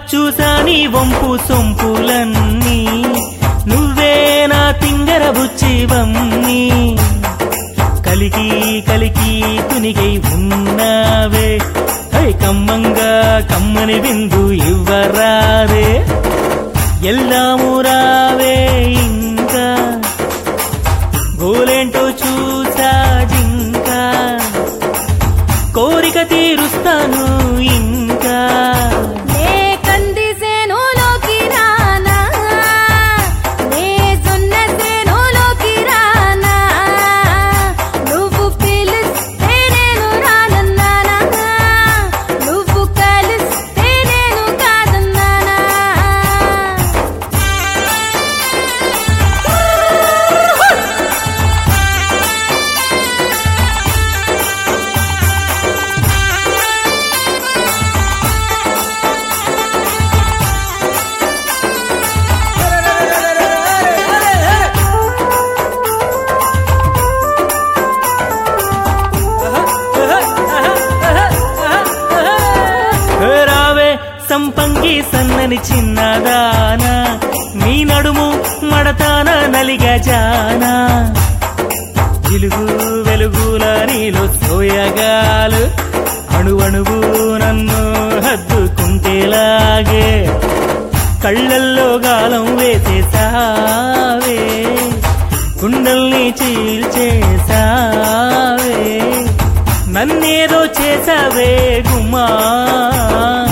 చూసా నీ వంపు సొంపులన్నీ నువ్వే నా తింగర బుచ్చివన్నీ కలికి కలికి తునిగై ఉన్నావే హై కమ్మంగా కమ్మని బిందు ఇవ్వరారే ఎల్లాము రావే ఇంకా గోలేంటో చూసా జింకా కోరిక తీరుస్తాను ఇంకా నే కంది సేనులోకి రానా నే జొన్న సేనులోకి రానా నువ్వు పిలిస్తే నేను రానన్నానా నువ్వు కలిస్తే నేను కాదన్నానా రావే సంపంగి సన్నని చిన్నదానా నీ నడుము మడతాన నలిగా జానా వెలుగు వెలుగుల నీలో సోయగాలు అణువణువు నన్ను హద్దుకుంటేలాగే కళ్ళల్లో గాలం వేసేసావే గుండెల్ని చీల్చేసావే నన్నేదో చేసావే గుమ్మా